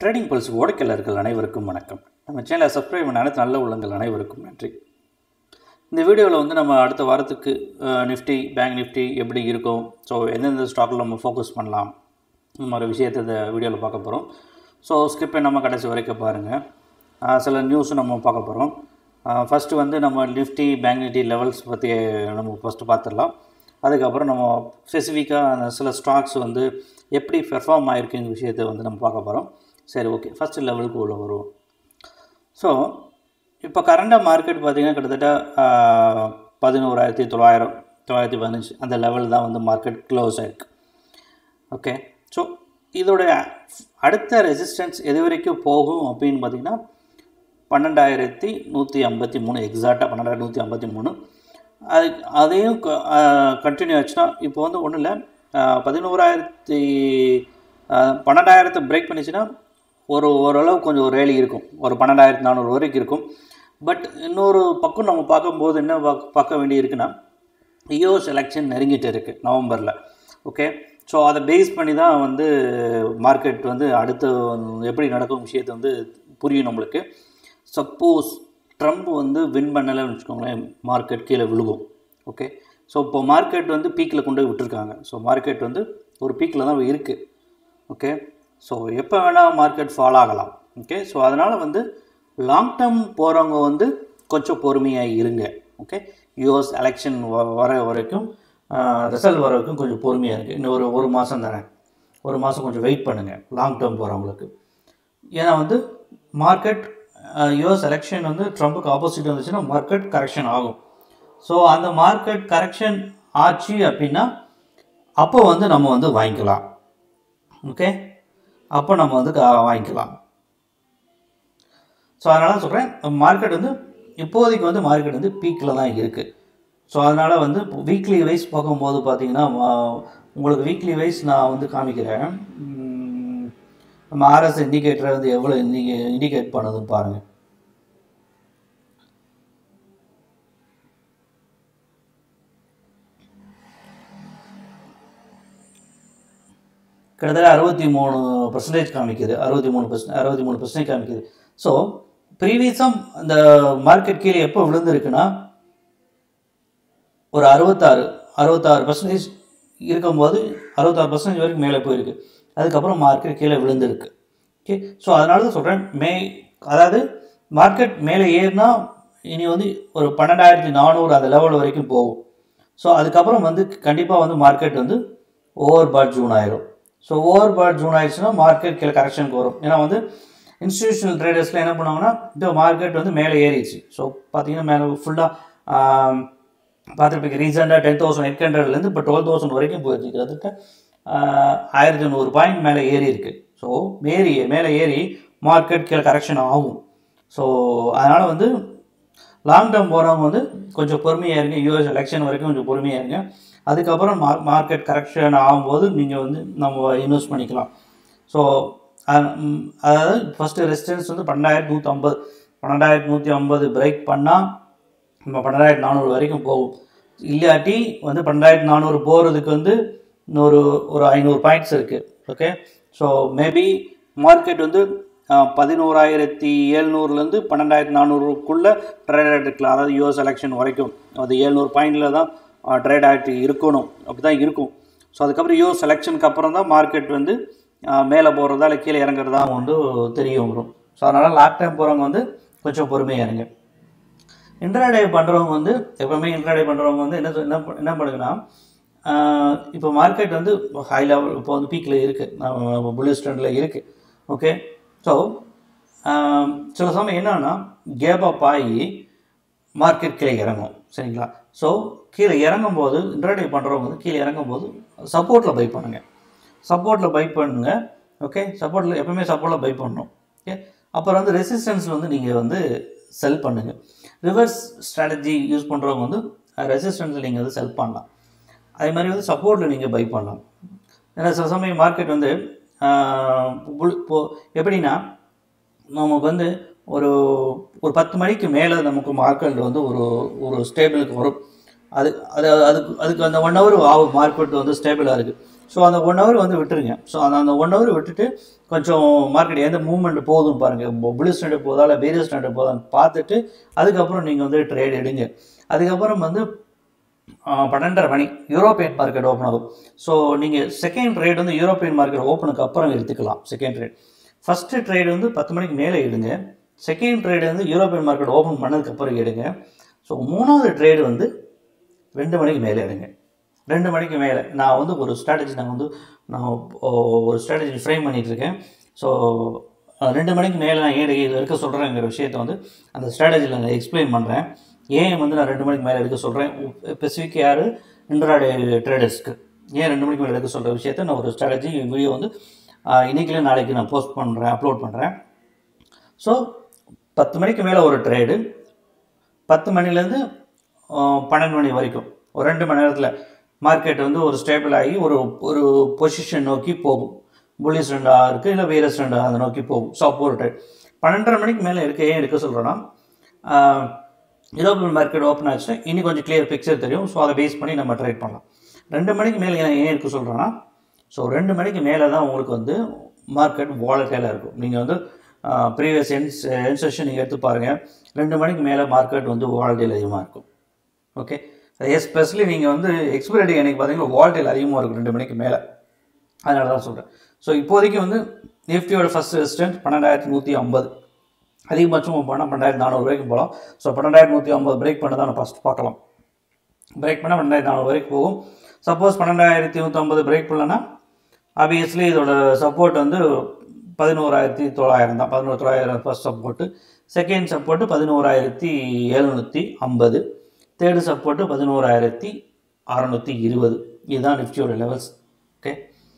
trading pulse ஓடைக்கல்லர்கள் அனைவருக்கும் வணக்கம் நம்ம சேனலை சப்ஸ்கிரைப் பண்ண அனைத்து நல்ல உள்ளங்கள் அனைவருக்கும் நன்றி இந்த வீடியோவில் வந்து நம்ம அடுத்த வாரத்துக்கு நிஃப்டி பேங்க் நிஃப்டி எப்படி இருக்கும் ஸோ எந்தெந்த ஸ்டாக்கில் நம்ம ஃபோக்கஸ் பண்ணலாம் இந்த மாதிரி விஷயத்தை இந்த வீடியோவில் பார்க்க போகிறோம் ஸோ ஸ்கிப் பண்ணாமல் கடைசி வரைக்கும் பாருங்கள் சில நியூஸும் நம்ம பார்க்க போகிறோம் ஃபஸ்ட்டு வந்து நம்ம நிஃப்டி பேங்க் நிஃப்டி லெவல்ஸ் பற்றி நம்ம ஃபஸ்ட்டு பார்த்துடலாம் அதுக்கப்புறம் நம்ம ஸ்பெசிஃபிக்காக அந்த சில ஸ்டாக்ஸ் வந்து எப்படி பெர்ஃபார்ம் ஆகிருக்குங்க விஷயத்தை வந்து நம்ம பார்க்க போகிறோம் சரி ஓகே ஃபஸ்ட்டு லெவலுக்கு உள்ள வருவோம் ஸோ இப்போ கரண்டாக மார்க்கெட் பார்த்திங்கன்னா கிட்டத்தட்ட பதினோராயிரத்தி தொள்ளாயிரம் தொள்ளாயிரத்தி பதினஞ்சு அந்த லெவல் தான் வந்து மார்க்கெட் க்ளோஸ் ஆகிருக்கு ஓகே ஸோ இதோடைய அடுத்த ரெசிஸ்டன்ஸ் எது வரைக்கும் போகும் அப்படின்னு பார்த்திங்கன்னா பன்னெண்டாயிரத்தி நூற்றி ஐம்பத்தி மூணு எக்ஸாக்டாக பன்னெண்டாயிரத்தி நூற்றி ஐம்பத்தி மூணு அது அதையும் கண்டினியூ ஆச்சுன்னா இப்போ வந்து ஒன்றும் இல்லை பதினோராயிரத்தி பன்னெண்டாயிரத்தை பிரேக் பண்ணிச்சுன்னா ஒரு ஓரளவு கொஞ்சம் ஒரு ரேலி இருக்கும் ஒரு பன்னெண்டாயிரத்தி நானூறு வரைக்கும் இருக்கும் பட் இன்னொரு பக்கம் நம்ம பார்க்கும்போது என்ன பார்க்க பார்க்க வேண்டி இருக்குன்னா யூஎஸ் எலெக்ஷன் நெருங்கிட்டு இருக்குது நவம்பரில் ஓகே ஸோ அதை பேஸ் பண்ணி தான் வந்து மார்க்கெட் வந்து அடுத்து எப்படி நடக்கும் விஷயத்தை வந்து புரியும் நம்மளுக்கு சப்போஸ் ட்ரம்ப் வந்து வின் பண்ணலைன்னு வச்சுக்கோங்களேன் மார்க்கெட் கீழே விழுகும் ஓகே ஸோ இப்போ மார்க்கெட் வந்து பீக்கில் கொண்டு போய் விட்டுருக்காங்க ஸோ மார்க்கெட் வந்து ஒரு பீக்கில் தான் இருக்குது ஓகே ஸோ எப்போ வேணால் மார்க்கெட் ஃபால் ஆகலாம் ஓகே ஸோ அதனால் வந்து லாங் டேர்ம் போகிறவங்க வந்து கொஞ்சம் பொறுமையாக இருங்க ஓகே யூஎஸ் எலெக்ஷன் வர வரைக்கும் ரிசல்ட் வர வரைக்கும் கொஞ்சம் பொறுமையாக இருக்குது இன்னும் ஒரு ஒரு மாதம் தானே ஒரு மாதம் கொஞ்சம் வெயிட் பண்ணுங்கள் லாங் டேர்ம் போகிறவங்களுக்கு ஏன்னா வந்து மார்க்கெட் யூஎஸ் எலெக்ஷன் வந்து ட்ரம்ப்புக்கு ஆப்போசிட் வந்துச்சுன்னா மார்க்கெட் கரெக்ஷன் ஆகும் ஸோ அந்த மார்க்கெட் கரெக்ஷன் ஆச்சு அப்படின்னா அப்போ வந்து நம்ம வந்து வாங்கிக்கலாம் ஓகே அப்போ நம்ம வந்து வாங்கிக்கலாம் ஸோ அதனால் சொல்கிறேன் மார்க்கெட் வந்து இப்போதைக்கு வந்து மார்க்கெட் வந்து பீக்கில் தான் இருக்குது ஸோ அதனால் வந்து வீக்லி வைஸ் பார்க்கும்போது பார்த்தீங்கன்னா உங்களுக்கு வீக்லி வைஸ் நான் வந்து காமிக்கிறேன் நம்ம ஆர்எஸ் இண்டிகேட்டரை வந்து எவ்வளோ இண்டிகே இண்டிகேட் பண்ணுதுன்னு பாருங்கள் கிட்டத்தட்ட அறுபத்தி மூணு பர்சன்டேஜ் காமிக்குது அறுபத்தி மூணு பர்சன்ட் அறுபத்தி மூணு பர்சன்டேஜ் காமிக்குது ஸோ ப்ரீவியஸாக இந்த மார்க்கெட் கீழே எப்போ விழுந்திருக்குன்னா ஒரு அறுபத்தாறு அறுபத்தாறு பர்சன்டேஜ் இருக்கும்போது அறுபத்தாறு பர்சன்டேஜ் வரைக்கும் மேலே போயிருக்கு அதுக்கப்புறம் மார்க்கெட் கீழே விழுந்திருக்கு ஓகே ஸோ அதனால தான் சொல்கிறேன் மே அதாவது மார்க்கெட் மேலே ஏறினா இனி வந்து ஒரு பன்னெண்டாயிரத்தி நானூறு அந்த லெவல் வரைக்கும் போகும் ஸோ அதுக்கப்புறம் வந்து கண்டிப்பாக வந்து மார்க்கெட் வந்து ஓவர் பாட் ஜூன் ஆயிரும் ஸோ ஓவர் பாட் ஜூன் ஆயிடுச்சுன்னா மார்க்கெட் கீழே கரெக்ஷனுக்கு வரும் ஏன்னா வந்து இன்ஸ்டியூஷனல் ட்ரேடர்ஸில் என்ன பண்ணுவாங்கன்னா இந்த மார்க்கெட் வந்து மேலே ஏறிச்சு ஸோ பார்த்தீங்கன்னா மேலே ஃபுல்லாக பார்த்துருப்பீங்க ரீசெண்டாக டென் தௌசண்ட் எயிட் ஹண்ட்ரட்லேருந்து இப்போ டுவெல் தௌசண்ட் வரைக்கும் போயிருக்கு கிட்டத்தட்ட ஆயிரத்தி நூறு பாயிண்ட் மேலே ஏறி இருக்குது ஸோ ஏறி மேலே ஏறி மார்க்கெட் கீழே கரெக்ஷன் ஆகும் ஸோ அதனால் வந்து லாங் டேர்ம் போகிறவங்க வந்து கொஞ்சம் பொறுமையாக இருங்க யூஎஸ் எலெக்ஷன் வரைக்கும் கொஞ்சம் பொறுமையாக இருங்க அதுக்கப்புறம் மார்க் மார்க்கெட் கரெக்ஷன் ஆகும்போது நீங்கள் வந்து நம்ம இன்வெஸ்ட் பண்ணிக்கலாம் ஸோ அதாவது ஃபஸ்ட்டு ரெசிஸ்டன்ஸ் வந்து பன்னெண்டாயிரத்தி நூற்றி ஐம்பது பன்னெண்டாயிரத்தி நூற்றி ஐம்பது பிரேக் பண்ணால் நம்ம பன்னெண்டாயிரத்தி நானூறு வரைக்கும் போகும் இல்லாட்டி வந்து பன்னெண்டாயிரத்தி நானூறு போகிறதுக்கு வந்து இன்னொரு ஒரு ஐநூறு பாயிண்ட்ஸ் இருக்குது ஓகே ஸோ மேபி மார்க்கெட் வந்து பதினோராயிரத்தி எழுநூறுலேருந்து பன்னெண்டாயிரத்தி நானூறுக்குள்ளே ட்ரேட் ஆகிட்டு இருக்கலாம் அதாவது யூஎஸ் எலெக்ஷன் வரைக்கும் அது எழுநூறு பாயிண்டில் தான் ட்ரேட் ஆகிட்டு இருக்கணும் அப்படி தான் இருக்கும் ஸோ அதுக்கப்புறம் யூஎஸ் எலெக்ஷனுக்கு அப்புறம் தான் மார்க்கெட் வந்து மேலே போகிறதா இல்லை கீழே இறங்குறதா வந்து தெரிய வரும் ஸோ அதனால் லாக் டைம் போகிறவங்க வந்து கொஞ்சம் பொறுமையாக இருங்க இன்ட்ராடே பண்ணுறவங்க வந்து எப்போவுமே இன்ட்ராடே பண்ணுறவங்க வந்து என்ன என்ன என்ன பண்ணுங்கன்னா இப்போ மார்க்கெட் வந்து ஹை லெவல் இப்போ வந்து பீக்கில் இருக்குது புல்லி ஸ்டாண்டில் இருக்குது ஓகே ஸோ சில சமயம் என்னன்னா கேப் அப் ஆகி மார்க்கெட் கீழே இறங்கும் சரிங்களா ஸோ கீழே இறங்கும் போது இன்ட்ராடே பண்ணுறவங்க வந்து கீழே இறங்கும் போது சப்போர்ட்டில் பை பண்ணுங்கள் சப்போர்ட்டில் பை பண்ணுங்கள் ஓகே சப்போர்ட்டில் எப்போவுமே சப்போர்ட்டில் பை பண்ணணும் ஓகே அப்புறம் வந்து ரெசிஸ்டன்ஸ் வந்து நீங்கள் வந்து செல் பண்ணுங்கள் ரிவர்ஸ் ஸ்ட்ராட்டஜி யூஸ் பண்ணுறவங்க வந்து ரெசிஸ்டன்ஸில் நீங்கள் வந்து செல் பண்ணலாம் அதே மாதிரி வந்து சப்போர்ட்டில் நீங்கள் பை பண்ணலாம் ஏன்னா சில சமயம் மார்க்கெட் வந்து இப்போ எப்படின்னா நமக்கு வந்து ஒரு ஒரு பத்து மணிக்கு மேலே நமக்கு மார்க்கெட் வந்து ஒரு ஒரு ஸ்டேபிளுக்கு வரும் அது அது அதுக்கு அதுக்கு அந்த ஒன் ஹவர் ஆகும் மார்க்கெட் வந்து ஸ்டேபிளாக இருக்குது ஸோ அந்த ஒன் ஹவர் வந்து விட்டுருங்க ஸோ அந்த அந்த ஒன் ஹவர் விட்டுட்டு கொஞ்சம் மார்க்கெட் எந்த மூவ்மெண்ட் போகுதுன்னு பாருங்கள் புல்லு ஸ்டாண்டர்ட் போதா இல்லை பேரியஸ் ஸ்டாண்டர்ட் போதான்னு பார்த்துட்டு அதுக்கப்புறம் நீங்கள் வந்து ட்ரேட் எடுங்க அதுக்கப்புறம் வந்து ஆஹ், பன்னெண்டரை மணி யூரோப்பியன் மார்க்கெட் ஓப்பன் ஆகும் ஸோ நீங்கள் செகண்ட் ட்ரேட் வந்து யூரோப்பியன் மார்க்கெட் ஓப்பனுக்கு அப்புறம் எடுத்துக்கலாம் செகண்ட் ட்ரேட் ஃபஸ்ட்டு ட்ரேட் வந்து பத்து மணிக்கு மேலே எடுங்க செகண்ட் ட்ரேட் வந்து யூரோப்பியன் மார்க்கெட் ஓப்பன் பண்ணதுக்கு அப்புறம் எடுங்க ஸோ மூணாவது ட்ரேடு வந்து ரெண்டு மணிக்கு மேலே எடுங்க ரெண்டு மணிக்கு மேலே நான் வந்து ஒரு ஸ்ட்ராட்டஜி நான் வந்து நான் ஒ- ஒரு ஸ்ட்ராட்டஜி ஃப்ரேம் பண்ணிட்டு இருக்கேன் ஸோ ரெண்டு மணிக்கு மேலே நான் ஏன் இது எடுக்க சொல்கிறேங்கிற விஷயத்தை வந்து அந்த ஸ்ட்ராட்டஜியில் நான் எக்ஸ்பிளைன் பண்ணுறேன் ஏன் வந்து நான் ரெண்டு மணிக்கு மேலே எடுக்க சொல்கிறேன் ஸ்பெசிஃபிக் யார் இன்ட்ராடே ட்ரேடர்ஸ்க்கு ஏன் ரெண்டு மணிக்கு மேலே எடுக்க சொல்கிற விஷயத்தை நான் ஒரு ஸ்ட்ராட்டஜி வீடியோ வந்து இன்றைக்கிலே நாளைக்கு நான் போஸ்ட் பண்ணுறேன் அப்லோட் பண்ணுறேன் ஸோ பத்து மணிக்கு மேலே ஒரு ட்ரேடு பத்து மணிலேருந்து பன்னெண்டு மணி வரைக்கும் ஒரு ரெண்டு மணி நேரத்தில் மார்க்கெட் வந்து ஒரு ஸ்டேபிள் ஆகி ஒரு ஒரு பொசிஷன் நோக்கி போகும் புல்லிஸ் ரெண்டாக இருக்குது இல்லை வேரஸ் ரெண்டாக அதை நோக்கி போகும் ஸோ அப்போ ஒரு ட்ரேட் பன்னெண்டரை மணிக்கு மேலே எடுக்க ஏன் எடுக்க சொல்கிறேன்னா யூரோப்பியன் மார்க்கெட் ஓப்பன் ஆச்சுன்னா இன்னும் கொஞ்சம் கிளியர் பிக்சர் தெரியும் ஸோ அதை பேஸ் பண்ணி நம்ம ட்ரேட் பண்ணலாம் ரெண்டு மணிக்கு மேலே ஏன் ஏன் எடுக்க சொல்கிறேன்னா ஸோ ரெண்டு மணிக்கு மேலே தான் உங்களுக்கு வந்து மார்க்கெட் வாலட்டைலாக இருக்கும் நீங்கள் வந்து ப்ரீவியஸ் என் என் செஷன் நீங்கள் எடுத்து பாருங்கள் ரெண்டு மணிக்கு மேலே மார்க்கெட் வந்து வாலட்டைல் அதிகமாக இருக்கும் ஓகே எஸ்பெஷலி நீங்கள் வந்து எக்ஸ்பிரடி அன்றைக்கி பார்த்தீங்கன்னா வால்டைல் அதிகமாக இருக்கும் ரெண்டு மணிக்கு மேலே அதனால தான் சொல்கிறேன் ஸோ இப்போதைக்கு வந்து நிஃப்டியோட ஃபஸ்ட் ரெசிஸ்டன்ட் பன்னெண்டாயிரத்தி நூற்றி ஐம்பது அதிகபட்சம் போனால் பன்னெண்டாயிரத்தி நானூறு வரைக்கும் போகலாம் ஸோ பன்னெண்டாயிரத்தி நூற்றி ஐம்பது பிரேக் பண்ண தான் நான் ஃபஸ்ட் பார்க்கலாம் பிரேக் பண்ணால் பன்னெண்டாயிரத்தி நானூறு வரைக்கும் போகும் சப்போஸ் பன்னெண்டாயிரத்தி நூற்றம்பது பிரேக் பண்ணலன்னா ஆப்வியஸ்லி இதோட சப்போர்ட் வந்து பதினோராயிரத்தி தொள்ளாயிரம் தான் பதினோரு தொள்ளாயிரம் ஃபஸ்ட் சப்போர்ட்டு செகண்ட் சப்போர்ட்டு பதினோராயிரத்தி எழுநூற்றி ஐம்பது தேர்டு சப்போர்ட்டு பதினோராயிரத்தி அறநூற்றி இருபது இதுதான் நிஃப்டியோட லெவல்ஸ் ஓகே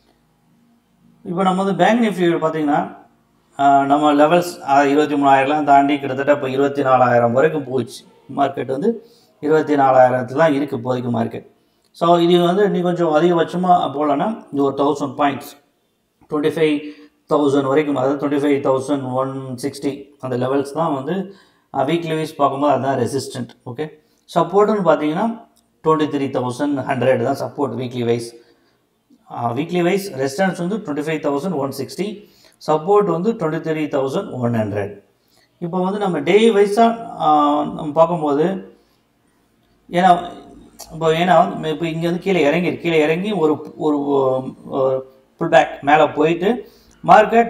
இப்போ நம்ம வந்து பேங்க் நிஃப்டி பார்த்தீங்கன்னா ஆஹ், நம்ம லெவல்ஸ் இருபத்தி மூணாயிரம்லாம் தாண்டி கிட்டத்தட்ட இப்போ இருபத்தி நாலாயிரம் வரைக்கும் போயிடுச்சு மார்க்கெட் வந்து இருபத்தி நாலாயிரத்துல தான் இருக்குது இப்போதைக்கு மார்க்கெட் ஸோ இது வந்து இன்னும் கொஞ்சம் அதிகபட்சமாக போகலன்னா இது ஒரு thousand points twenty five thousand வரைக்கும் அதாவது twenty five thousand one sixty அந்த லெவல்ஸ் தான் வந்து வீக்லி வைஸ் பார்க்கும்போது அதுதான் ரெசிஸ்டன்ட் ஓகே சப்போர்ட்டுன்னு பார்த்தீங்கன்னா டுவெண்ட்டி த்ரீ தௌசண்ட் ஹண்ட்ரட் தான் support weekly wise weekly wise resistance வந்து twenty five thousand one sixty support வந்து twenty three thousand one hundred இப்போ வந்து நம்ம டே வைஸாக நம்ம பார்க்கும்போது ஏன்னா இப்போ ஏன்னா இப்போ இங்கே வந்து கீழே இறங்கி கீழே இறங்கி ஒரு ஒரு புல் பேக் மேலே போயிட்டு மார்க்கெட்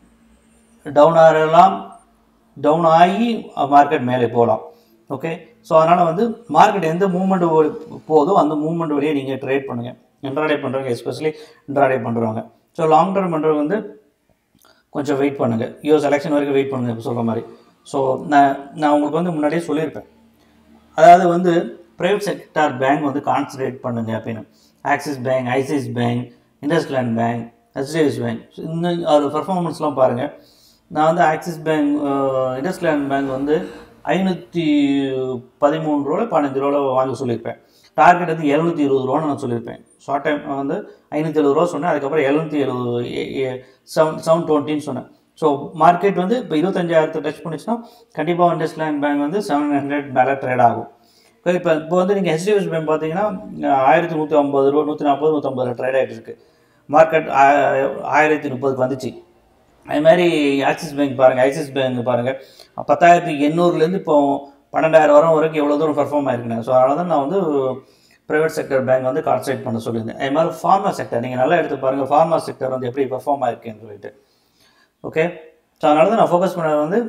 டவுன் ஆகலாம் டவுன் ஆகி மார்க்கெட் மேலே போகலாம் ஓகே ஸோ அதனால் வந்து மார்க்கெட் எந்த மூமெண்ட் போதோ அந்த மூமெண்ட் வழியே நீங்கள் ட்ரேட் பண்ணுங்கள் இன்ட்ராடே பண்ணுறவங்க எஸ்பெஷலி இன்ட்ராடே பண்ணுறவங்க ஸோ லாங் டர்ம் பண்ணுறவங்க வந்து கொஞ்சம் வெயிட் பண்ணுங்கள் யூஎஸ் எலெக்ஷன் வரைக்கும் வெயிட் பண்ணுங்கள் இப்போ சொல்கிற மாதிரி ஸோ நான் நான் உங்களுக்கு வந்து முன்னாடியே சொல்லியிருப்பேன் அதாவது வந்து ப்ரைவேட் செக்டார் பேங்க் வந்து கான்சன்ட்ரேட் பண்ணுங்க அப்படின்னு Axis Bank ICICI Bank IndusInd Bank HDFC Bank இந்த ஒரு பர்ஃபார்மன்ஸ்லாம் பாருங்கள் நான் வந்து ஆக்சிஸ் பேங்க் இண்டஸ்லேண்ட் பேங்க் வந்து ஐநூற்றி பதிமூணு ரூபா பதினஞ்சு ரூபா வாங்க சொல்லியிருப்பேன் டார்கெட் வந்து எழுநூற்றி இருபது ரூபான்னு நான் சொல்லியிருப்பேன் ஷார்ட் டைம் வந்து ஐநூற்றி எழுபது ரூபா சொன்னேன் அதுக்கப்புறம் எழுநூற்றி எழுபது செவன் செவன் டுவெண்ட்டின்னு சொன்னேன் ஸோ மார்க்கெட் வந்து இப்போ இருபத்தஞ்சாயிரத்தை டச் பண்ணிச்சுன்னா கண்டிப்பாக இண்டஸ்லேண்ட் பேங்க் வந்து செவன் ஹண்ட்ரட் மேலே ட்ரேட் ஆகும் இப்போ இப்போ இப்போ வந்து நீங்கள் ஹெச்டிஎஃப்சி பேங்க் பார்த்தீங்கன்னா ஆயிரத்தி நூற்றி ஐம்பது ரூபா நூற்றி நாற்பது நூற்றம்பது ட்ரேட் ஆகிட்டு இருக்கு மார்க்கெட் ஆயிரத்தி முப்பதுக்கு வந்துச்சு அது மாதிரி ஆக்சிஸ் பேங்க் பாருங்கள் ஆக்சிஸ் பேங்க் பாருங்கள் பத்தாயிரத்தி எண்ணூறுலேருந்து இப்போ பன்னெண்டாயிரம் வரம் வரைக்கும் எவ்வளோ தூரம் பர்ஃபார்ம் ஆயிருக்குங்க ஸோ அதனால தான் நான் வந்து ப்ரைவேட் செக்டர் பேங்க் வந்து கான்சன்ட்ரேட் பண்ண சொல்லியிருந்தேன் அது மாதிரி ஃபார்மா செக்டர் நீங்கள் நல்லா எடுத்து பாருங்கள் ஃபார்மா செக்டர் வந்து எப்படி பர்ஃபார்ம் ஆயிருக்குன்னு சொல்லிட்டு ஓகே ஸோ அதனால தான் நான் ஃபோக்கஸ் பண்ணது வந்து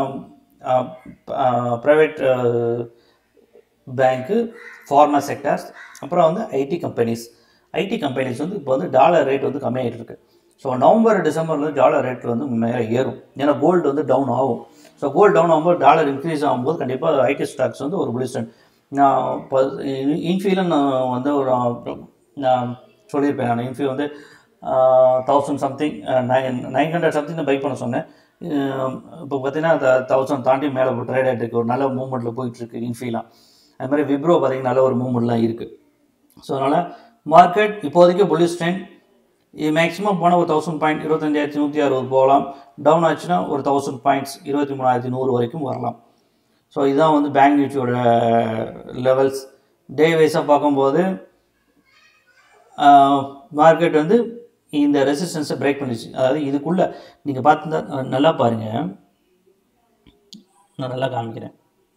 ப்ரைவேட் பேங்க்கு ஃபார்மா செக்டர்ஸ் அப்புறம் வந்து ஐடி கம்பெனிஸ் ஐடி கம்பெனிஸ் வந்து இப்போ வந்து டாலர் ரேட் வந்து கம்மியாகிட்டு இருக்கு ஸோ நவம்பர் டிசம்பரில் டாலர் ரேட் வந்து மேலே ஏறும் ஏன்னா கோல்டு வந்து டவுன் ஆகும் ஸோ கோல்டு டவுன் ஆகும்போது டாலர் இன்க்ரீஸ் ஆகும்போது கண்டிப்பாக ஐடி ஸ்டாக்ஸ் வந்து ஒரு புலிஸ்டன் நான் இப்போ இன்ஃபீலும் நான் வந்து ஒரு நான் சொல்லியிருப்பேன் நான் இன்ஃபி வந்து thousand something nine nine hundred something buy பண்ண சொன்னேன் இப்போ பார்த்தீங்கன்னா தௌசண்ட் தாண்டி மேலே ட்ரேட் ஆகிட்டு இருக்கு ஒரு நல்ல மூவ்மெண்ட்டில் போயிட்டுருக்கு இன்ஃபீலாம் அது மாதிரி விப்ரோ பார்த்தீங்கன்னா நல்ல ஒரு மூவ்மெண்ட்லாம் இருக்குது ஸோ அதனால் மார்க்கெட் இப்போதைக்கு புல்லிஷ் ட்ரெண்ட் இது மேக்ஸிமம் போனால் ஒரு தௌசண்ட் பாயிண்ட் இருபத்தஞ்சாயிரத்தி நூற்றி அறுபது போகலாம் டவுன் ஆச்சுன்னா ஒரு தௌசண்ட் பாயிண்ட்ஸ் இருபத்தி மூணாயிரத்தி நூறு வரைக்கும் வரலாம் ஸோ இதுதான் வந்து பேங்க் நிஃப்டியோட லெவல்ஸ் டே வைஸாக பார்க்கும்போது மார்க்கெட் வந்து இந்த ரெசிஸ்டன்ஸை பிரேக் பண்ணிச்சு அதாவது இதுக்குள்ளே நீங்கள் பார்த்து நல்லா பாருங்கள் நான் நல்லா காமிக்கிறேன்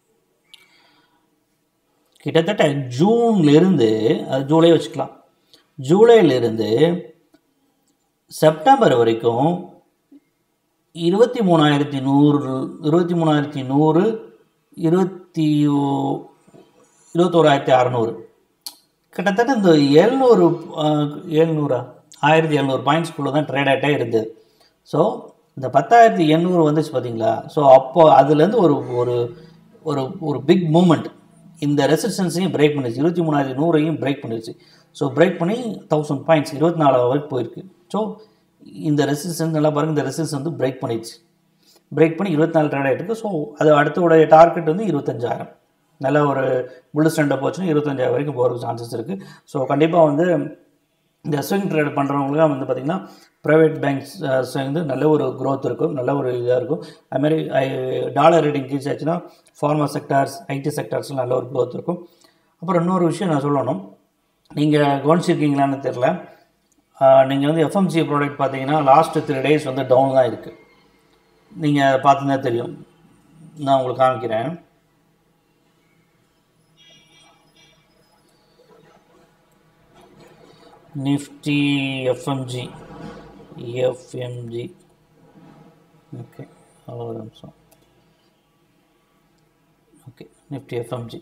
கிட்டத்தட்ட ஜூன்லேருந்து அது ஜூலை வச்சுக்கலாம் ஜூலையிலிருந்து செப்டம்பர் வரைக்கும் இருபத்தி மூணாயிரத்தி நூறு இருபத்தி மூணாயிரத்தி நூறு இருபத்தி ஓ- இருபத்தோராயிரத்தி அறநூறு கிட்டத்தட்ட இந்த எழுநூறு எழுநூறா ஆயிரத்தி எழுநூறு பாயிண்ட்ஸ்குள்ளே தான் ட்ரேட் ஆகிட்டே இருந்தது ஸோ இந்த பத்தாயிரத்தி எண்ணூறு வந்துச்சு பார்த்தீங்களா ஸோ அப்போ அதுலேருந்து ஒரு ஒரு ஒரு ஒரு பிக் மூமெண்ட் இந்த ரெசிஸ்டன்ஸையும் பிரேக் பண்ணிச்சு இருபத்தி மூணாயிரத்தி நூறையும் பிரேக் பண்ணிடுச்சு ஸோ பிரேக் பண்ணி தௌசண்ட் பாயிண்ட்ஸ் இருபத்தி நாலு வரைக்கும் போயிருக்கு ஸோ இந்த ரெசிஸ்டன்ஸ் நல்லா பாருங்கள் இந்த ரெசிஸ்டன்ஸ் வந்து பிரேக் பண்ணிடுச்சு பிரேக் பண்ணி இருபத்தி நாலு ட்ரேட் ஆகிட்டு ஸோ அது அடுத்தோடைய டார்கெட் வந்து இருபத்தஞ்சாயிரம் நல்ல ஒரு புல்லு ஸ்டாண்டை போச்சுன்னா இருபத்தஞ்சாயிரம் வரைக்கும் போகிறதுக்கு சான்சஸ் இருக்குது ஸோ கண்டிப்பாக வந்து இந்த ஸ்விங் ட்ரேட் பண்ணுறவங்களுக்குலாம் வந்து பார்த்திங்கன்னா ப்ரைவேட் பேங்க்ஸ் வந்து நல்ல ஒரு growth இருக்கும் நல்ல ஒரு இதாக இருக்கும் அதுமாதிரி டாலர் ரேட் இன்க்ரீஸ் ஆச்சுன்னா ஃபார்மா செக்டார்ஸ் ஐடி செக்டார்ஸில் நல்ல ஒரு growth இருக்கும் அப்புறம் இன்னொரு விஷயம் நான் சொல்லணும் நீங்கள் கவனிச்சிருக்கீங்களான்னு தெரில நீங்கள் வந்து எஃப்எம்சி ப்ராடக்ட் பார்த்தீங்கன்னா லாஸ்ட் த்ரீ டேஸ் வந்து டவுன் தான் இருக்குது நீங்கள் பார்த்துருந்தா தெரியும் நான் உங்களுக்கு காமிக்கிறேன் நிஃப்டி எஃப்எம்ஜி எஃப்எம்ஜி ஓகே ஒரு நிமிஷம் okay Nifty FMG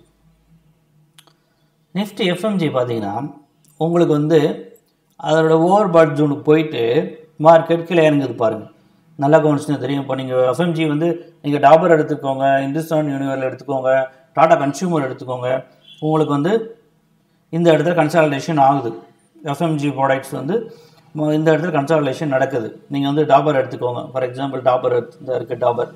Nifty FMG பார்த்தீங்கன்னா உங்களுக்கு வந்து அதோட ஓவர் பாட் ஜோனுக்கு போயிட்டு மார்க்கெட் கீழே இறங்குது பாருங்கள் நல்லா கவனிச்சுன்னு தெரியும் இப்போ நீங்கள் எஃப்எம்ஜி வந்து நீங்கள் டாபர் எடுத்துக்கோங்க இந்துஸ்தான் யூனிவர்ல எடுத்துக்கோங்க டாடா கன்சியூமர் எடுத்துக்கோங்க உங்களுக்கு வந்து இந்த இடத்துல கன்சாலிடேஷன் ஆகுது எஃப்எம்ஜி ப்ராடக்ட்ஸ் வந்து ம- இந்த இடத்துல கன்சாலிடேஷன் நடக்குது நீங்கள் வந்து டாபர் எடுத்துக்கோங்க ஃபார் எக்ஸாம்பிள் டாபர் இந்த இருக்குது டாபர்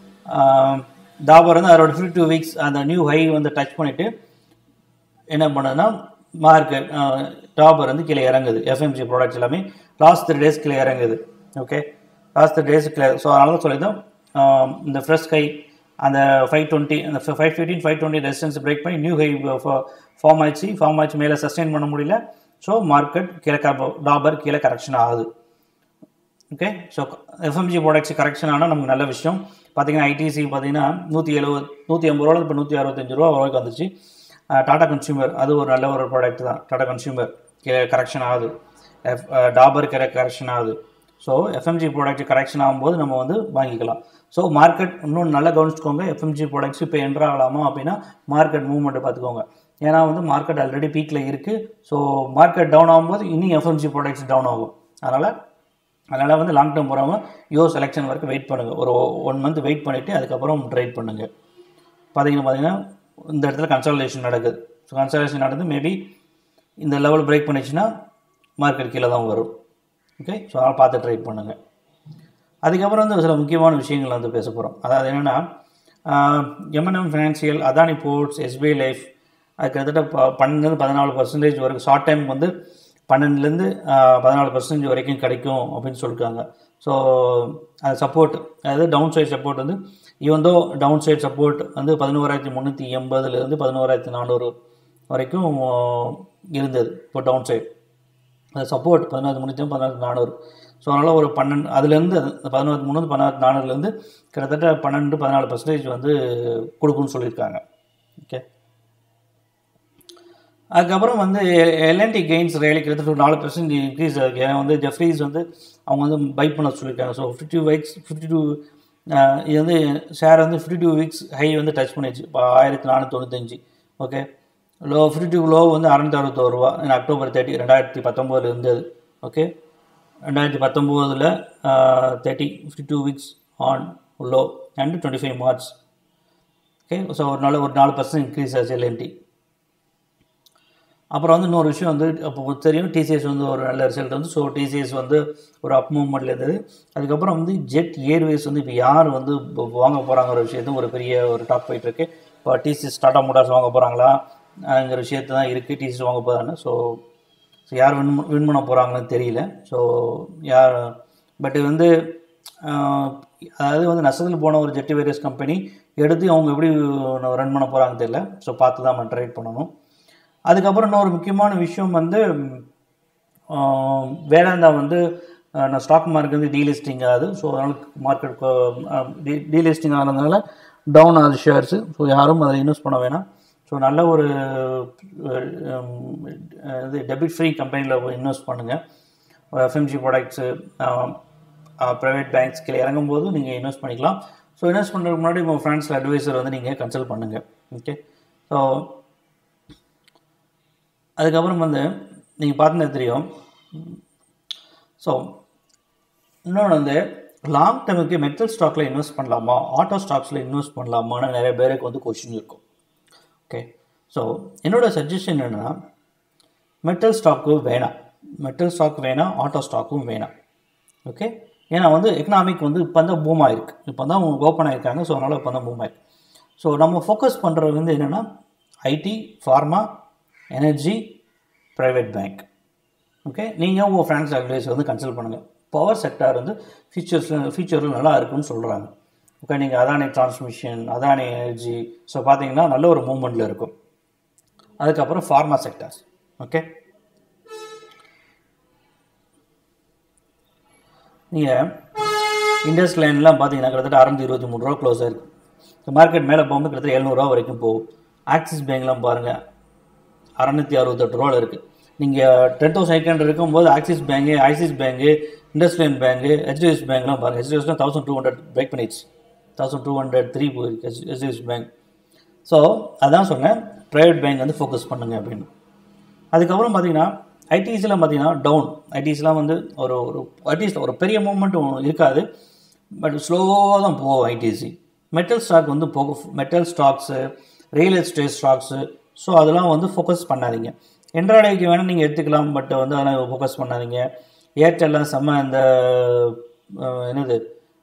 டாபர் வந்து அதோட ஃபிஃப்டி டூ வீக்ஸ் அந்த நியூ ஹை வந்து டச் பண்ணிவிட்டு என்ன பண்ணுதுன்னா மார்க்கெட் டாபர் வந்து கீழே இறங்குது எஃப்எம்ஜி ப்ராடக்ட்ஸ் எல்லாமே லாஸ்ட் த்ரீ டேஸ் கீழே இறங்குது ஓகே லாஸ்ட் த்ரீ டேஸ் கீழே ஸோ அதனால தான் சொல்லியிருந்தோம் ஆஹ் இந்த ஃப்ரெஷ் ஹை அந்த ஃபைவ் டுவெண்ட்டி அந்த five fifteen five twenty resistance break பண்ணி நியூ ஹை ஃபார்ம் ஆயிடுச்சு ஃபார்ம் ஆயிடுச்சு மேலே சஸ்டெயின் பண்ண முடியல ஸோ மார்க்கெட் கீழே டாபர் கீழே கரெக்ஷன் ஆகுது okay so FMG products correction ஆனால் நமக்கு நல்ல விஷயம் பார்த்தீங்கன்னா ஐடிசி பார்த்தீங்கன்னா நூற்றி எழுபது நூற்றி ஐம்பது ரூபா இப்போ நூற்றி அறுபத்தஞ்சு ரூபா வரைக்கும் வந்துச்சு டாடா கன்சியூமர் அது ஒரு நல்ல ஒரு ப்ராடக்ட் தான் டாடா கன்சியூமர் கரெக்ஷன் ஆகுது எஃப் டாபர் கரெக்ஷன் ஆகுது ஸோ எஃப்எம்ஜி ப்ராடக்ட் கரெக்ஷன் ஆகும்போது நம்ம வந்து வாங்கிக்கலாம் ஸோ மார்க்கெட் இன்னும் நல்லா கவனிச்சுக்கோங்க எஃப்எம்ஜி ப்ராடக்ட்ஸ் இப்போ என்ட்ரு ஆகலாமா அப்படின்னா மார்க்கெட் மூவ்மெண்ட்டை பார்த்துக்கோங்க ஏன்னா வந்து மார்க்கெட் ஆல்ரெடி பீக்கில் இருக்குது ஸோ மார்க்கெட் டவுன் ஆகும்போது இன்னும் எஃப்எம்ஜி ப்ராடக்ட்ஸ் டவுன் ஆகும் அதனால் அதனால் வந்து லாங் டேர்ம் போகிறவங்க யோஸ் எலெக்ஷன் வரைக்கும் வெயிட் பண்ணுங்கள் ஒரு ஒன் மந்த் வெயிட் பண்ணிவிட்டு அதுக்கப்புறம் ட்ரேட் பண்ணுங்கள் பார்த்தீங்கன்னா பார்த்தீங்கன்னா இந்த இடத்துல கன்சல்டேஷன் நடக்குது ஸோ கன்சல்டேஷன் நடந்து மேபி இந்த லெவல் பிரேக் பண்ணிச்சுன்னா மார்க்கெட் கீழே தான் வரும் ஓகே ஸோ அதனால் பார்த்து ட்ரேட் பண்ணுங்கள் அதுக்கப்புறம் வந்து சில முக்கியமான விஷயங்கள் வந்து பேச போகிறோம் அதாவது என்னென்னா எம்என்எம் financial Adani ports SBI life அது கிட்டத்தட்ட ப பன்னெண்டுலேருந்து பதினாலு பர்சன்டேஜ் வரைக்கும் ஷார்ட் டைம் வந்து பன்னெண்டுலேருந்து பதினாலு பர்சன்டேஜ் வரைக்கும் கிடைக்கும் அப்படின்னு சொல்லியிருக்காங்க ஸோ அது சப்போர்ட் அதாவது டவுன் சைட் சப்போர்ட் வந்து even though downside support வந்து பதினோராயிரத்தி முந்நூற்றி எண்பதுலேருந்து பதினோராயிரத்தி நானூறு வரைக்கும் இருந்தது இப்போ டவுன் சைட் அது சப்போர்ட் பதினாறு முந்நூற்றி பதினாறு நானூறு ஸோ அதனால் ஒரு பன்னெண்டு அதுலேருந்து பதினோரு முந்நூறு பதினாறு நானூறுலேருந்து கிட்டத்தட்ட பன்னெண்டு பதினாலு பர்சன்டேஜ் வந்து கொடுக்குன்னு சொல்லியிருக்காங்க ஓகே அதுக்கப்புறம் வந்து எல்என்டி கெயின்ஸ் ரேலி கிட்டத்தட்ட ஒரு நாலு பர்சன்ட் இன்க்ரீஸ் ஆகுது ஏன்னா வந்து ஜெஃப்ரீஸ் வந்து அவங்க வந்து பை பண்ண சொல்லியிருக்காங்க so fifty two weeks fifty two இது வந்து ஷேர் வந்து ஃபிஃப்டி டூ வீக்ஸ் ஹை வந்து டச் பண்ணிடுச்சு இப்போ ஆயிரத்தி நானூற்றி தொண்ணூத்தஞ்சு okay low fifty two low வந்து அறநூற்றி அறுபத்தோரு ரூபா அக்டோபர் தேர்ட்டி ரெண்டாயிரத்தி பத்தொம்போதில் இருந்தது ஓகே ரெண்டாயிரத்தி பத்தொம்போதில் thirty fifty two weeks on low and twenty five March okay so ஒரு நாள் ஒரு நாலு பர்சன்ட் இன்க்ரீஸ் ஆச்சு எல்என்டி அப்புறம் வந்து இன்னொரு விஷயம் வந்து அப்போ தெரியும் டிசிஎஸ் வந்து ஒரு நல்ல ரிசல்ட் வந்து ஸோ டிசிஎஸ் வந்து ஒரு அப் மூவ்மெண்ட்டில் இருந்தது அதுக்கப்புறம் வந்து ஜெட் ஏர்வேஸ் வந்து இப்போ யார் வந்து இப்போ வாங்க போகிறாங்கிற விஷயத்து ஒரு பெரிய ஒரு டாக் போயிட்டுருக்கு இப்போ டிசிஎஸ் டாடா மோட்டார்ஸ் வாங்க போகிறாங்களாங்கிற விஷயத்து தான் இருக்குது டிசிஎஸ் வாங்க போகிறாங்க ஸோ ஸோ யார் வின் வின் பண்ண போகிறாங்கன்னு தெரியல ஸோ யார் பட் வந்து அதாவது வந்து நஷ்டத்தில் போன ஒரு ஜெட் வேரியஸ் கம்பெனி எடுத்து அவங்க எப்படி ரன் பண்ண போகிறாங்கன்னு தெரியல ஸோ பார்த்து தான் நம்ம ட்ரேட் பண்ணணும் அதுக்கப்புறம் இன்னொரு முக்கியமான விஷயம் வந்து வேதாந்தா வந்து அஹ், நான் ஸ்டாக் மார்க்கெட் வந்து டீலிஸ்டிங் ஆகுது ஸோ அதனால் மார்க்கெட் டீலிஸ்டிங் ஆனதுனால டவுன் ஆகுது ஷேர்ஸு ஸோ யாரும் அதில் இன்வெஸ்ட் பண்ண வேணாம் ஸோ நல்ல ஒரு அஹ், இது டெபிட் ஃப்ரீ கம்பெனியில் இன்வெஸ்ட் பண்ணுங்கள் எஃப்எம்ஜி ப்ராடக்ட்ஸு ப்ரைவேட் பேங்க்ஸ் கீழே இறங்கும்போது நீங்கள் இன்வெஸ்ட் பண்ணிக்கலாம் ஸோ இன்வெஸ்ட் பண்ணுறதுக்கு முன்னாடி உங்கள் ஃப்ரெண்ட்ஸ் அட்வைசர் வந்து நீங்கள் கன்சல்ட் பண்ணுங்கள் ஓகே ஸோ அதுக்கப்புறம் வந்து நீங்கள் பார்த்தீங்கன்னா தெரியும் ஸோ இன்னொன்று வந்து லாங் டேர்முக்கு மெட்டல் ஸ்டாக்கில் இன்வெஸ்ட் பண்ணலாமா ஆட்டோ ஸ்டாக்ஸில் இன்வெஸ்ட் பண்ணலாமான்னு நிறைய பேருக்கு வந்து கொஷின் இருக்கும் ஓகே ஸோ என்னோட சஜஷன் என்னென்னா மெட்டல் ஸ்டாக்கு வேணாம் மெட்டல் ஸ்டாக் வேணாம் ஆட்டோ ஸ்டாக்கும் வேணாம் ஓகே ஏன்னா வந்து எக்கனாமிக் வந்து இப்போ தான் பூம் ஆயிருக்கு இப்போ தான் ஓப்பன் ஆயிருக்காங்க ஸோ அதனால் இப்போ தான் பூம் ஆயிருக்கு ஸோ நம்ம ஃபோக்கஸ் பண்ணுறது வந்து என்னென்னா IT pharma energy private bank okay நீங்கள் உங்கள் ஃப்ரெண்ட்ஸ் அட்வைஸ் வந்து கன்சல்ட் பண்ணுங்கள் பவர் செக்டார் வந்து ஃபியூச்சர்ஸில் ஃபியூச்சரில் நல்லா இருக்குன்னு சொல்கிறாங்க ஓகே நீங்கள் Adani transmission Adani energy so பார்த்தீங்கன்னா நல்ல ஒரு மூமெண்ட்டில் இருக்கும் அதுக்கப்புறம் ஃபார்மா செக்டார்ஸ் ஓகே நீங்கள் இண்டஸ் லைன்லாம் பார்த்தீங்கன்னா கிட்டத்தட்ட அறநூற்றி இருபத்தி மூணு ரூபா க்ளோஸ் ஆயிருக்கு இந்த மார்க்கெட் மேலே போகும்போது கிட்டத்தட்ட எழுநூறுவா வரைக்கும் போகும் ஆக்சிஸ் பேங்க்லாம் பாருங்கள் அறநூற்றி அறுபத்தெட்டு ரூபாவில் இருக்குது நீங்கள் டென் தௌசண்ட் எயிட் ஹண்ட்ரட் இருக்கும்போது Axis bank ICICI bank industrial bank HDFC பேங்க்லாம் பாருங்கள் HDFC thousand two hundred break பண்ணிடுச்சு தௌசண்ட் டூ ஹண்ட்ரட் த்ரீ போயிருக்கு ஹெச்டிஎஃப்சி பேங்க் ஸோ அதான் சொன்னேன் ப்ரைவேட் பேங்க் வந்து ஃபோக்கஸ் பண்ணுங்க அப்படின்னு அதுக்கப்புறம் பார்த்தீங்கன்னா ஐடிஸ்லாம் பார்த்தீங்கன்னா டவுன் ஐடிஸ்லாம் வந்து ஒரு ஒரு ஐடிஸ் ஒரு பெரிய மூமெண்ட் இருக்காது பட் ஸ்லோவாக தான் போகும் ஐடிசி மெட்டல் ஸ்டாக் வந்து போக metal stocks real estate stocks so அதெல்லாம் வந்து ஃபோக்கஸ் பண்ணாதீங்க என்ட்ராய்டுக்கு வேணால் நீங்கள் எடுத்துக்கலாம் பட் வந்து அதெல்லாம் ஃபோக்கஸ் பண்ணாதீங்க ஏர்டெல்லாம் செம்ம இந்த அஹ், என்னது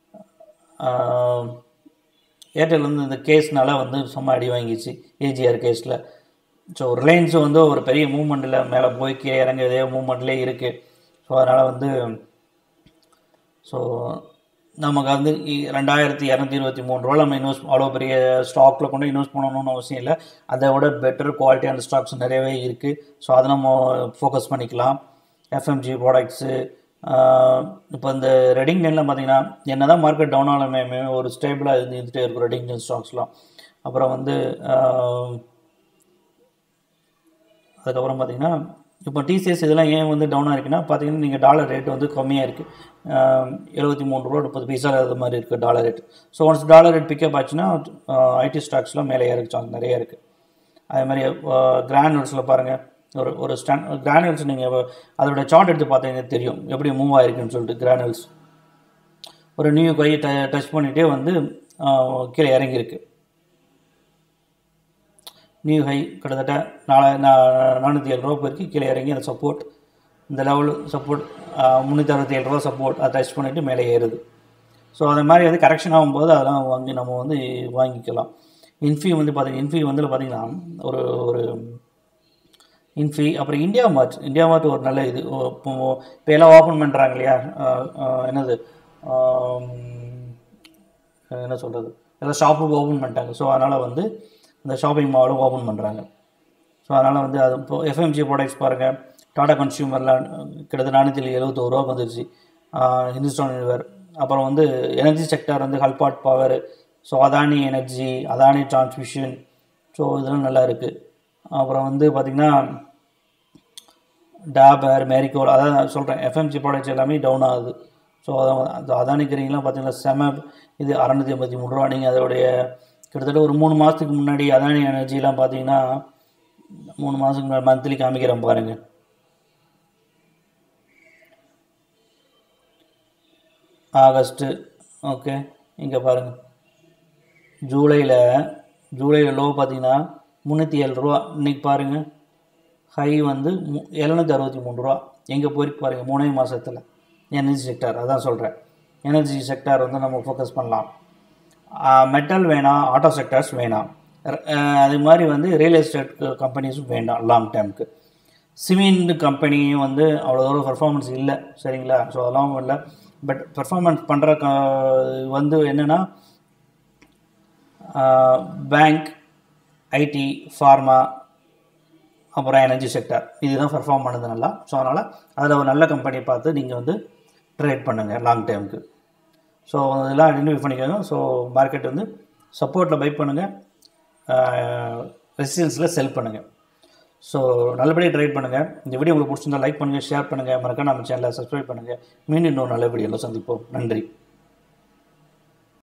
ஏர்டெல் வந்து இந்த கேஸ்னால வந்து செம்ம அடி வாங்கிச்சு ஏஜிஆர் கேஸில் ஸோ ரிலையன்ஸ் வந்து ஒரு பெரிய மூமெண்ட்டில் மேலே போய் கீழே இறங்கி இதே மூமெண்ட்லேயே இருக்குது ஸோ அதனால் வந்து ஸோ நமக்கு வந்து இ- ரெண்டாயிரத்தி இரநூத்தி இருபத்தி மூணு ரூபா நம்ம இன்வெஸ்ட் அவ்வளோ பெரிய ஸ்டாக்கில் கொண்டு இன்வெஸ்ட் பண்ணணும்னு அவசியம் இல்லை அதை விட பெட்டர் குவாலிட்டியான ஸ்டாக்ஸ் நிறையவே இருக்குது ஸோ அதை நம்ம ஃபோக்கஸ் பண்ணிக்கலாம் எஃப்எம்ஜி ப்ராடக்ட்ஸு இப்போ இந்த ரெடிங் டென்லாம் பார்த்தீங்கன்னா என்ன தான் மார்க்கெட் டவுன் ஆனாலுமே ஒரு ஸ்டேபிளாக இருந்து இருந்துகிட்டே இருக்கும் ரெடிங் டென் ஸ்டாக்ஸ்லாம் அப்புறம் வந்து ஆஹ், அதுக்கப்புறம் பார்த்தீங்கன்னா இப்போ டிசிஎஸ் இதெல்லாம் ஏன் வந்து டவுனாக இருக்குன்னா பார்த்தீங்கன்னா நீங்கள் டாலர் ரேட் வந்து கம்மியாக இருக்குது எழுபத்தி மூணு ரூபா முப்பது பைசா அது மாதிரி இருக்குது dollar rate so once dollar rate pickup ஆச்சுன்னா ஐடி ஸ்டாக்ஸ்லாம் மேலே ஏறக்கு சான்ஸ் நிறைய இருக்குது அதே மாதிரி கிரானுவல்ஸில் பாருங்கள் ஒரு ஒரு ஸ்டாண்ட் கிரானுவல்ஸ் நீங்கள் அதோட சார்ட் எடுத்து பார்த்தீங்கன்னா தெரியும் எப்படி மூவ் ஆயிருக்குன்னு சொல்லிட்டு கிரானுவல்ஸ் ஒரு நியூ கையை ட டச் பண்ணிகிட்டே வந்து ஆஹ், கீழே இறங்கியிருக்கு நியூ ஹை கிட்டத்தட்ட நாலா நா- நானூற்றி ஏழு ரூபா போயிருக்கு கீழே இறங்கி அந்த சப்போர்ட் இந்த லெவல் சப்போர்ட் முந்நூற்றி அறுபத்தி ஏழு ரூபா சப்போர்ட் அதை டச் பண்ணிவிட்டு மேலே ஏறுது ஸோ அது மாதிரி வந்து கரெக்ஷன் ஆகும்போது அதெல்லாம் வாங்கி நம்ம வந்து வாங்கிக்கலாம் இன்ஃபி வந்து பார்த்தீங்கன்னா இன்ஃபி வந்து பார்த்தீங்கன்னா ஒரு ஒரு இன்ஃபி அப்புறம் இந்தியா மார்ட் இந்தியா மார்ட் ஒரு நல்ல இது ஓ, இப்போ இப்போ எல்லாம் ஓப்பன் பண்ணுறாங்க இல்லையா அஹ், அஹ், என்னது ஆம், என்ன சொல்கிறது எல்லாம் ஷாப்பும் ஓப்பன் பண்ணிட்டாங்க ஸோ அதனால் வந்து இந்த ஷாப்பிங் மாலும் ஓப்பன் பண்ணுறாங்க ஸோ அதனால் வந்து அது இப்போ எஃப்எம்ஜி ப்ராடக்ட்ஸ் பாருங்கள் டாடா கன்சியூமர்லாம் கிட்டத்தட்ட நானூற்றி எழுபத்தோரு ரூபா வந்துருச்சு ஆஹ் ஹிந்துஸ்தான் யூனிவர் அப்புறம் வந்து எனர்ஜி செக்டார் வந்து ஹல்பாட் power so Adani energy Adani transmission so இதெல்லாம் நல்லா இருக்குது அப்புறம் வந்து பார்த்திங்கன்னா டாபர் மேரிகோல் அதான் நான் சொல்கிறேன் எஃப்எம்ஜி ப்ராடக்ட்ஸ் எல்லாமே டவுன் ஆகுது ஸோ அது அதானி கிரீன்லாம் பார்த்தீங்கன்னா செம இது அறநூற்றி ஐம்பத்தி மூணு ரூபா நீங்கள் அதோடைய கிட்டத்தட்ட ஒரு மூணு மாதத்துக்கு முன்னாடி அதானி எனர்ஜிலாம் பார்த்தீங்கன்னா மூணு மாதத்துக்கு முன்னாடி மந்த்லி காமிக்கிறேன் பாருங்கள் ஆகஸ்ட்டு ஓகே இங்கே பாருங்கள் ஜூலையில் ஜூலையில் லோ பார்த்தீங்கன்னா முந்நூற்றி ஏழு ரூபா இன்றைக்கி பாருங்கள் ஹை வந்து மு எழுநூற்றி அறுபத்தி மூணு ரூபா எங்கே போயிருக்கு பாருங்கள் மூணே மாதத்தில் எனர்ஜி செக்டார் அதான் சொல்கிறேன் எனர்ஜி செக்டார் வந்து நம்ம ஃபோக்கஸ் பண்ணலாம் மெட்டல் வேணாம் ஆட்டோ செக்டார்ஸ் வேணாம் ர- அஹ் அது மாதிரி வந்து ரியல் எஸ்டேட் கம்பெனிஸும் வேண்டாம் லாங் டேர்முக்கு சிமெண்ட் கம்பெனியும் வந்து அவ்வளோ தூரம் பர்ஃபார்மன்ஸ் இல்லை சரிங்களா ஸோ அதெல்லாம் இல்லை பட் பர்ஃபார்மன்ஸ் பண்ணுற க வந்து என்னென்னா பேங்க் ஐடி ஃபார்மா அப்புறம் எனர்ஜி செக்டர் இதுதான் பர்ஃபார்ம் பண்ணுது நல்லா ஸோ அதனால் அதில் ஒரு நல்ல கம்பெனியை பார்த்து நீங்கள் வந்து ட்ரேட் பண்ணுங்கள் லாங் டைமுக்கு ஸோ இதெல்லாம் ரினியூ பண்ணிக்கோங்க ஸோ மார்க்கெட் வந்து சப்போர்ட்டில் பை பண்ணுங்கள் ரெசிடென்ஸில் செல் பண்ணுங்கள் ஸோ நல்லபடியாக ட்ரை பண்ணுங்கள் இந்த வீடியோ உங்களுக்கு பிடிச்சிருந்தா லைக் பண்ணுங்கள் ஷேர் பண்ணுங்கள் மறக்காம நம்ம சேனலை சப்ஸ்கிரைப் பண்ணுங்கள் மீண்டும் இன்னொரு நல்ல வீடியோவில் சந்திப்போம் நன்றி